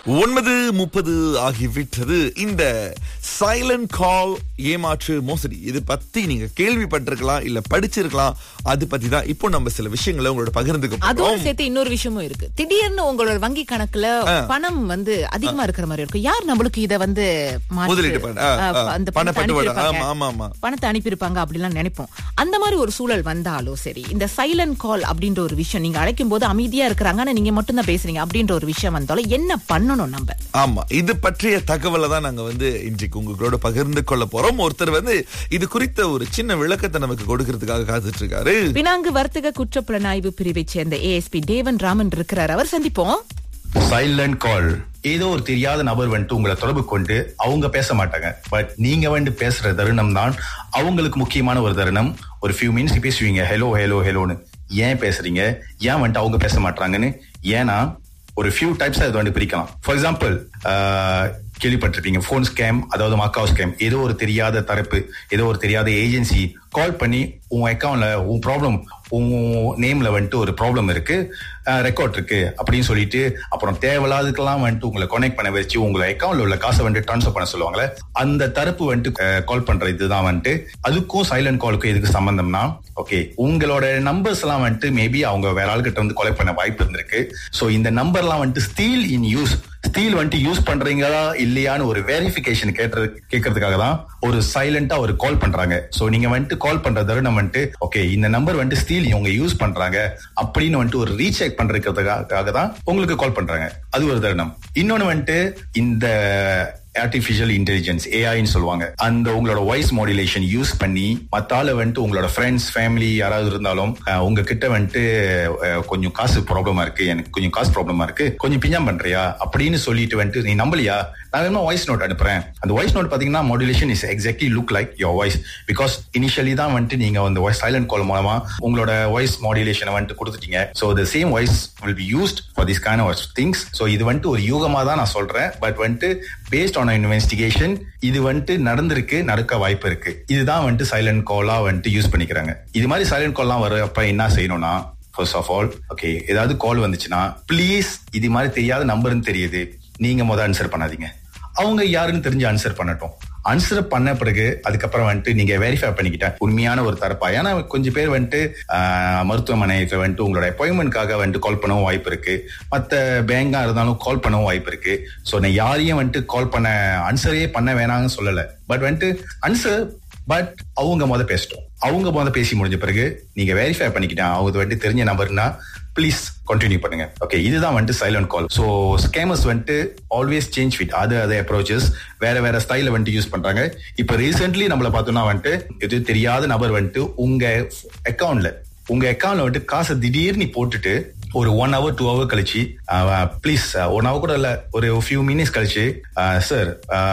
ஒன்பது முப்பது ஆகிவிட்டது இந்த சைலண்ட் கால் ஏமாற்று மோசடி இது பத்தி நீங்க கேள்விப்பட்டிருக்கலாம் இல்ல படிச்சிருக்கலாம் அது பத்தி தான் இப்போ நம்ம சில விஷயங்களை உங்களோட பகிர்ந்துக்க அதோட போறோம் சேர்த்து இன்னொரு விஷயமும் இருக்கு திடீர்னு உங்களோட வங்கி கணக்குல பணம் வந்து அதிகமா இருக்கிற மாதிரி இருக்கும் யார் நம்மளுக்கு இத வந்து மாற்று- முதலீடு பண்ண- ஆ, ஆ, ஆ, அந்த பண பணத்தை பட்டுவாடா. அனுப்பியிருப்பாங்க. ஆமா, ஆமா, ஆமா. பணத்தை அனுப்பியிருப்பாங்க அப்படிலாம் நினைப்போம் அந்த மாதிரி ஒரு சூழல் வந்தாலும் சரி இந்த சைலண்ட் கால் அப்படின்ற ஒரு விஷயம் நீங்க அழைக்கும் போது அமைதியா இருக்கிறாங்க ஆனா நீங்க மட்டும் தான் பேசுறீங்க அப்படின்ற ஒரு விஷயம் வந்தாலும் என்ன பண்ணணும் நம்ம ஆமா இது பற்றிய தகவலை தான் நாங்க வந்து இன்றைக்கு உங்களோட பகிர்ந்து கொள்ள போறோம் ஒருத்தர் வந்து இது குறித்த ஒரு சின்ன விளக்கத்தை நமக்கு கொடுக்கறதுக்காக காத்துட்டு இருக்காரு பினாங்கு வர்த்தக குற்றப்புலனாய்வு பிரிவை சேர்ந்த ஏஎஸ்பி தேவன் ராமன் இருக்கிறார் அவர் சந்திப்போம் சைலண்ட் கால் ஏதோ ஒரு தெரியாத நபர் வந்துட்டு உங்களை தொடர்பு கொண்டு அவங்க பேச மாட்டாங்க பட் நீங்க வந்துட்டு பேசுற தருணம் தான் அவங்களுக்கு முக்கியமான ஒரு தருணம் ஒரு ஃபியூ மினிட்ஸ் பேசுவீங்க ஹலோ ஹலோ ஹலோன்னு ஏன் பேசுறீங்க ஏன் வந்துட்டு அவங்க பேச மாட்டாங்கன்னு ஏன்னா ஒரு ஃபியூ டைப்ஸ் அது வந்து பிரிக்கலாம் ஃபார் எக்ஸாம்பிள் கேள்விப்பட்டிருப்பீங்க ஃபோன் ஸ்கேம் அதாவது மக்காவ் ஸ்கேம் ஏதோ ஒரு தெரியாத தரப்பு ஏதோ ஒரு தெரியாத ஏஜென்சி கால் பண்ணி உன் அக்கௌண்ட்ல உன் ப்ராப்ளம் உன் நேம்ல வந்துட்டு ஒரு ப்ராப்ளம் இருக்கு ரெக்கார்ட் இருக்கு அப்படின்னு சொல்லிட்டு அப்புறம் தேவையில்லாததுக்கெல்லாம் வந்துட்டு உங்களை கனெக்ட் பண்ண வச்சு உங்களை அக்கௌண்ட்ல உள்ள காசை வந்துட்டு ட்ரான்ஸ்ஃபர் பண்ண சொல்லுவாங்களே அந்த தரப்பு வந்துட்டு கால் பண்ற இதுதான் வந்துட்டு அதுக்கும் சைலண்ட் காலுக்கும் எதுக்கு சம்பந்தம்னா ஓகே உங்களோட நம்பர்ஸ் எல்லாம் வந்துட்டு மேபி அவங்க வேற ஆளுகிட்ட வந்து கொலை பண்ண வாய்ப்பு இருந்திருக்கு ஸோ இந்த நம்பர்லாம் வந்துட்டு ஸ்டீல் இன் யூஸ் ஸ்டீல் வந்துட்டு யூஸ் பண்றீங்களா இல்லையான்னு ஒரு வெரிஃபிகேஷன் கேட்டுறது கேட்கறதுக்காக தான் ஒரு சைலண்டா ஒரு கால் பண்றாங்க சோ நீங்க வந்துட்டு கால் பண்ற தருணம் வந்துட்டு ஓகே இந்த நம்பர் வந்துட்டு ஸ்டீல் இவங்க யூஸ் பண்றாங்க அப்படின்னு வந்துட்டு ஒரு ரீசெக் பண்றதுக்காக தான் உங்களுக்கு கால் பண்றாங்க அது ஒரு தருணம் இன்னொன்னு வந்துட்டு இந்த ஆர்டிபிஷியல் இன்டெலிஜென்ஸ் ஏஐன்னு சொல்லுவாங்க அந்த உங்களோட வாய்ஸ் மாடுலேஷன் யூஸ் பண்ணி மத்தால வந்துட்டு உங்களோட ஃப்ரெண்ட்ஸ் ஃபேமிலி யாராவது இருந்தாலும் அஹ், உங்ககிட்ட வந்துட்டு அஹ், கொஞ்சம் காசு ப்ராப்ளமா இருக்கு எனக்கு கொஞ்சம் காசு ப்ராப்ளமா இருக்கு கொஞ்சம் பிஞ்சாம் பண்றியா அப்படின்னு சொல்லிட்டு வந்துட்டு நீ நம்பலையா நான் வேணுமா வாய்ஸ் நோட் அனுப்புறேன் அந்த வாய்ஸ் நோட் பாத்தீங்கன்னா modulation is exactly look like your voice because initially தான் வந்துட்டு நீங்க அந்த வாய்ஸ் சைலண்ட் கால் மூலமா உங்களோட வாய்ஸ் மாடுலேஷனை வந்துட்டு கொடுத்துட்டீங்க so the same voice will be used for this kind of things so இது வந்துட்டு ஒரு யூகமா தான் நான் சொல்றேன் பட் வந்துட்டு பேஸ்ட் ஆன் இன்வெஸ்டிகேஷன் இது வந்துட்டு நடந்திருக்கு நடக்க வாய்ப்பு இருக்கு இதுதான் வந்துட்டு சைலண்ட் காலா வந்துட்டு யூஸ் பண்ணிக்கிறாங்க இது மாதிரி சைலண்ட் கால்லாம் வரப்ப என்ன செய்யணும்னா ஃபர்ஸ்ட் ஆஃப் ஆல் ஓகே ஏதாவது கால் வந்துச்சுன்னா ப்ளீஸ் இது மாதிரி தெரியாத நம்பர்னு தெரியுது நீங்க முத ஆன்சர் பண்ணாதீங்க அவங்க யாருன்னு தெரிஞ்சு ஆன்சர் பண்ணட்டும் ஆன்சர் பண்ண பிறகு அதுக்கப்புறம் வந்துட்டு நீங்க வெரிஃபை பண்ணிக்கிட்ட உண்மையான ஒரு தரப்பா ஏன்னா கொஞ்சம் பேர் வந்துட்டு ஆஹ், மருத்துவமனைக்கு வந்துட்டு உங்களோட அப்பாயின்மெண்ட்காக வந்துட்டு கால் பண்ணவும் வாய்ப்பு இருக்கு மத்த பேங்கா இருந்தாலும் கால் பண்ணவும் வாய்ப்பு இருக்கு ஸோ நான் யாரையும் வந்துட்டு கால் பண்ண ஆன்சரே பண்ண வேணாம்னு சொல்லல பட் வந்துட்டு ஆன்சர் பட் அவங்க முத பேசட்டும் அவங்க முத பேசி முடிஞ்ச பிறகு நீங்க வெரிஃபை பண்ணிக்கிட்டேன் அவங்க வந்துட்டு தெரிஞ்ச நம்பர்னா ப்ளீஸ் கண்டினியூ பண்ணுங்க ஓகே இதுதான் வந்துட்டு சைலண்ட் கால் ஸோ ஸ்கேமர்ஸ் வந்துட்டு ஆல்வேஸ் சேஞ்ச் வித் அது அதே அப்ரோச்சஸ் வேற வேற ஸ்டைல வந்துட்டு யூஸ் பண்றாங்க இப்போ ரீசென்ட்லி நம்மள பார்த்தோம்னா வந்துட்டு எது தெரியாத நபர் வந்துட்டு உங்க அக்கௌண்ட்ல உங்க அக்கௌண்ட்ல வந்துட்டு காசை திடீர்னு போட்டுட்டு ஒரு ஒன் ஹவர் டூ ஹவர் கழிச்சு ப்ளீஸ் ஒன் ஹவர் கூட இல்ல ஒரு ஃபியூ மினிட்ஸ் கழிச்சு சார்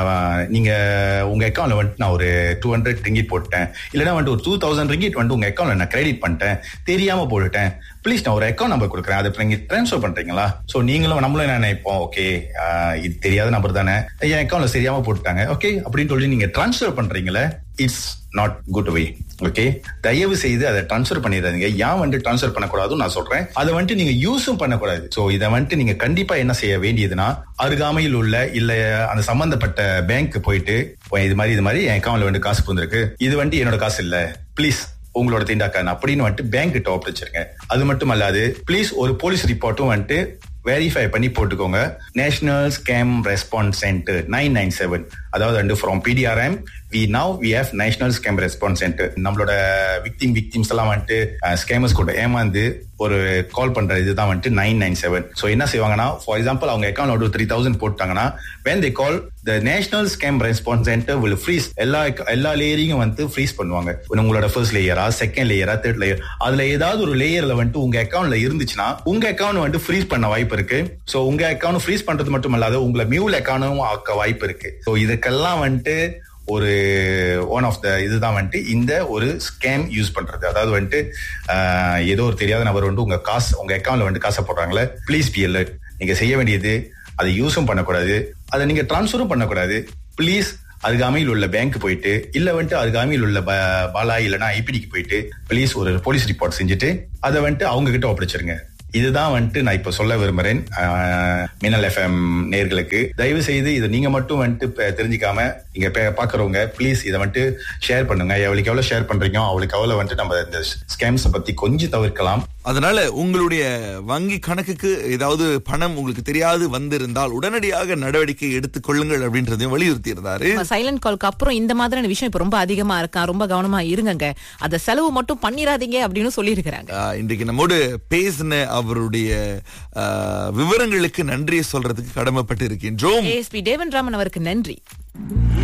நீங்க உங்க அக்கௌண்ட்ல வந்துட்டு நான் ஒரு டூ ஹண்ட்ரட் ரிங்கிட் போட்டேன் இல்லைன்னா வந்துட்டு ஒரு டூ தௌசண்ட் ரிங்கிட் வந்துட்டு உங்க அக்கௌண்ட்ல நான் கிரெடிட் பண்ணிட்டேன் தெரியாம போட்டுட்டேன் ப்ளீஸ் நான் ஒரு அக்கௌண்ட் நம்பர் கொடுக்குறேன் அதை நீங்க ட்ரான்ஸ்ஃபர் பண்றீங்களா ஸோ நீங்களும் நம்மளும் என்ன நினைப்போம் ஓகே இது தெரியாத நம்பர் தானே என் அக்கௌண்ட்ல சரியாம போட்டுட்டாங்க ஓகே அப்படின்னு சொல்லி நீங்க ட்ரான்ஸ்ஃபர் பண்றீங்களே it's not good way okay தயவு செய்து அதை ட்ரான்ஸ்ஃபர் பண்ணிடாதீங்க ஏன் வந்துட்டு ட்ரான்ஸ்ஃபர் பண்ணக்கூடாதுன்னு நான் சொல்றேன் அதை வந்துட்டு நீங்க யூஸும் பண்ணக்கூடாது ஸோ இதை வந்துட்டு நீங்க கண்டிப்பா என்ன செய்ய வேண்டியதுன்னா அருகாமையில் உள்ள இல்ல அந்த சம்பந்தப்பட்ட பேங்க் போயிட்டு "ஓ, இது மாதிரி இது மாதிரி என் அக்கௌண்ட்ல வந்து காசு புந்திருக்கு இது வந்துட்டு என்னோட காசு இல்ல ப்ளீஸ் உங்களோட திண்டாக்கான் அப்படின்னு வந்துட்டு பேங்க் கிட்ட ஒப்படைச்சிருங்க அது மட்டும் அல்லாது ப்ளீஸ் ஒரு போலீஸ் ரிப்போர்ட்டும் வந்துட்டு வெரிஃபை பண்ணி போட்டுக்கோங்க national scam response centre nine nine seven அதாவது வந்து from PDRM we now we have national scam response centre நம்மளோட விக்டிம் விக்டிம்ஸ் எல்லாம் வந்துட்டு ஸ்கேமர்ஸ் கூட ஏமாந்து ஒரு கால் பண்ற இதுதான் வந்துட்டு நைன் நைன் செவன் ஸோ என்ன செய்வாங்கன்னா ஃபார் எக்ஸாம்பிள் அவங்க அக்கௌண்ட் ஒரு த்ரீ தௌசண்ட் போட்டாங்கன்னா when they call the national scam response centre will freeze எல்லா எல்லா லேயரையும் வந்து ஃப்ரீஸ் பண்ணுவாங்க உங்களோட ஃபர்ஸ்ட் லேயரா செகண்ட் லேயரா தேர்ட் லேயர் அதுல ஏதாவது ஒரு லேயர்ல வந்துட்டு உங்க அக்கௌண்ட்ல இருந்துச்சுன்னா உங்க அக்கௌண்ட் வந்துட்டு ஃப்ரீஸ் பண்ண வாய்ப்பு இருக்கு ஸோ உங்க அக்கௌண்ட் ஃப்ரீஸ் பண்றது மட்டும் இல்லாத உங்களை மியூல் அக்கௌண்டும் ஆக்க வாய்ப்பு இருக்கு ஸோ இதுக்கெல்லாம் வந்துட்டு ஒரு ஒன் ஆஃப் த இதுதான் வந்துட்டு இந்த ஒரு ஸ்கேம் யூஸ் பண்றது அதாவது வந்துட்டு ஆஹ், ஏதோ ஒரு தெரியாத நபர் வந்து உங்க காசு உங்க அக்கௌண்ட்ல வந்து காசை போடுறாங்களே ப்ளீஸ் பி alert நீங்க செய்ய வேண்டியது அதை யூஸும் பண்ணக்கூடாது அதை நீங்க டிரான்ஸ்ஃபரும் பண்ணக்கூடாது ப்ளீஸ் அருகாமையில் உள்ள பேங்க் போயிட்டு இல்ல வந்துட்டு அருகாமையில் உள்ள ப- பாலா இல்லைன்னா ஐபிடிக்கு போயிட்டு ப்ளீஸ் ஒரு போலீஸ் ரிப்போர்ட் செஞ்சுட்டு அதை வந்துட்டு அவங்க கிட்ட ஒப்படைச்சிருங்க இதுதான் வந்துட்டு நான் இப்ப சொல்ல விரும்புறேன் ஆஹ், மின்னல் எஃப்எம் நேர்களுக்கு தயவு செய்து இது நீங்க மட்டும் வந்துட்டு ப- தெரிஞ்சுக்காம இங்க பே- பாக்குறவங்க ப்ளீஸ் இதை வந்துட்டு ஷேர் பண்ணுங்க எவ்வளவுக்கு எவ்வளவு ஷேர் பண்றீங்க அவளுக்கு எவ்வளவு வந்துட்டு நம்ம இந்த ஸ்கேம்ஸ் பத்தி கொஞ்சம் தவிர்க்கலாம் அதனால உங்களுடைய வங்கி கணக்குக்கு ஏதாவது பணம் உங்களுக்கு தெரியாது வந்திருந்தால் உடனடியாக நடவடிக்கை எடுத்துக் கொள்ளுங்கள் அப்படின்றதையும் வலியுறுத்தி இருந்தாரு சைலண்ட் கால்க்கு அப்புறம் இந்த மாதிரியான விஷயம் இப்ப ரொம்ப அதிகமா இருக்கா ரொம்ப கவனமா இருங்கங்க அத செலவு மட்டும் பண்ணிராதீங்க அப்படின்னு சொல்லியிருக்கிறாங்க ஆஹ், இன்றைக்கு நம்மோடு பேசின அவருடைய ஆஹ், விவரங்களுக்கு நன்றியை சொல்றதுக்கு கடமைப்பட்டு இருக்கின்றோம் ஏஎஸ்பி தேவன் ராமன் அவருக்கு நன்றி